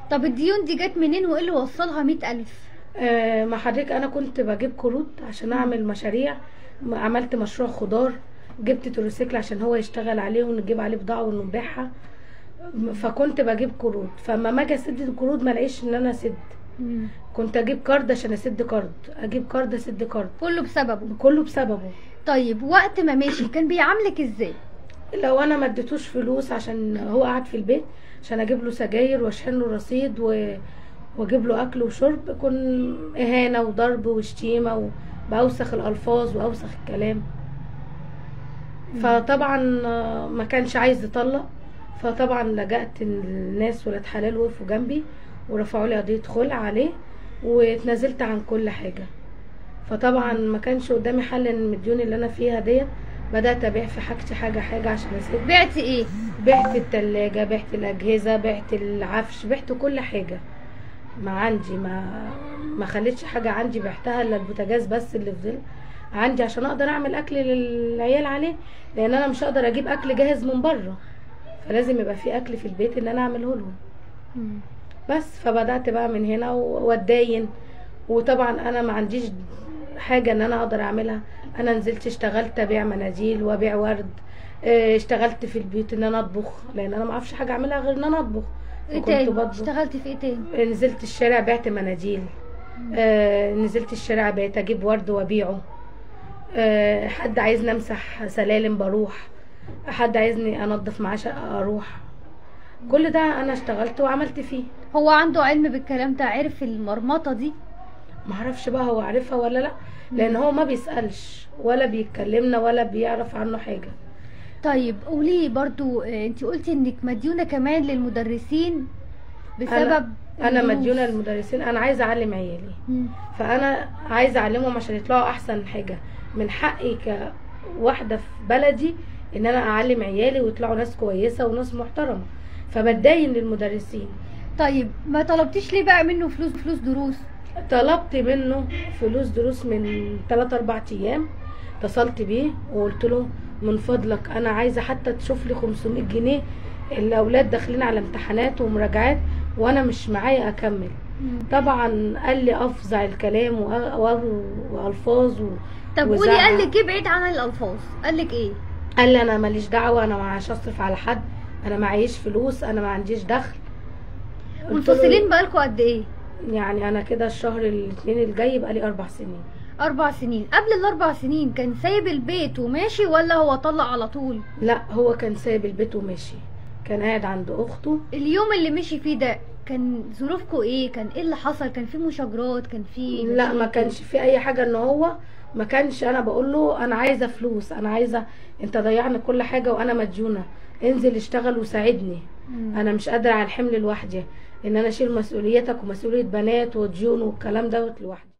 طب الديون دي جت منين وايه اللي وصلها مئة ألف آه مع حضرتك انا كنت بجيب قروض عشان اعمل مشاريع م- عملت مشروع خضار جبت تروسيكل عشان هو يشتغل عليه ونجيب عليه بضاعه ونبيعها م- فكنت بجيب قروض فما ما اجي اسد القروض ما الاقيش ان انا اسد كنت اجيب كارد عشان اسد كارد اجيب كارد اسد كارد كله بسببه كله بسببه طيب وقت ما مشي كان بيعاملك ازاي لو انا ما اديتوش فلوس عشان هو قاعد في البيت عشان اجيب له سجاير واشحن له رصيد و... واجيب له اكل وشرب كن اهانه وضرب وشتيمه وباوسخ الالفاظ واوسخ الكلام فطبعا آه، ما كانش عايز يطلق فطبعا لجأت الناس ولاد حلال وقفوا جنبي ورفعوا لي قضيه خلع عليه واتنازلت عن كل حاجه فطبعا ما كانش قدامي حل ان من الديون اللي انا فيها ديت بدات ابيع في حاجتي حاجه حاجه عشان اسد بعتي ايه بعت التلاجة بعت الأجهزة بعت العفش بعت كل حاجة ما عندي ما ما خليتش حاجة عندي بعتها إلا البوتاجاز بس اللي فضل عندي عشان أقدر أعمل أكل للعيال عليه لأن أنا مش هقدر أجيب أكل جاهز من بره فلازم يبقى في أكل في البيت إن أنا أعمله لهم مم. بس فبدأت بقى من هنا و- واتداين وطبعا انا ما عنديش حاجة ان انا اقدر اعملها انا نزلت اشتغلت ابيع مناديل وابيع ورد اه، اشتغلت في البيوت ان انا اطبخ لان انا ما اعرفش حاجة اعملها غير ان انا اطبخ ايه فكنت تاني بطبخ اشتغلتي في ايه تاني نزلت الشارع بعت مناديل آه نزلت الشارع بقيت اجيب ورد وابيعه آه حد عايزني امسح سلالم بروح حد عايزني انظف معاه شقه اروح كل ده انا اشتغلت وعملت فيه هو عنده علم بالكلام ده عرف المرمطه دي معرفش بقى هو عارفها ولا لا لان هو ما بيسالش ولا بيتكلمنا ولا بيعرف عنه حاجه طيب قولي برضو آه، انت قلتي انك مديونه كمان للمدرسين بسبب انا الدروس. مديونه للمدرسين انا عايزه اعلم عيالي مم. فانا عايزه اعلمهم عشان يطلعوا احسن حاجه من حقي كواحده في بلدي ان انا اعلم عيالي ويطلعوا ناس كويسه وناس محترمه فبتدين للمدرسين طيب ما طلبتيش ليه بقى منه فلوس فلوس دروس طلبت منه فلوس دروس من 3 4 ايام اتصلت بيه وقلت له من فضلك انا عايزه حتى تشوف لي 500 جنيه الاولاد داخلين على امتحانات ومراجعات وانا مش معايا اكمل طبعا قال لي افظع الكلام وأ- وأ- والفاظ و... طب قولي وزعق. قال لك ايه بعيد عن الالفاظ قال لك ايه قال لي انا ماليش دعوه انا معاش اصرف على حد انا معيش فلوس انا ما عنديش دخل قلت له منفصلين بقالكوا قد ايه يعني انا كده الشهر الاثنين الجاي بقى لي اربع سنين اربع سنين قبل الاربع سنين كان سايب البيت وماشي ولا هو طلع على طول لا هو كان سايب البيت وماشي كان قاعد عند اخته اليوم اللي مشي فيه ده كان ظروفكوا ايه كان ايه اللي حصل كان في مشاجرات كان في لا ما مشاكل؟ كانش في اي حاجه ان هو ما كانش انا بقول له انا عايزه فلوس انا عايزه انت ضيعني كل حاجه وانا مديونه انزل اشتغل وساعدني مم. انا مش قادره على الحمل لوحدي ان انا اشيل مسؤوليتك ومسؤوليه بنات وديون والكلام دوت لوحدي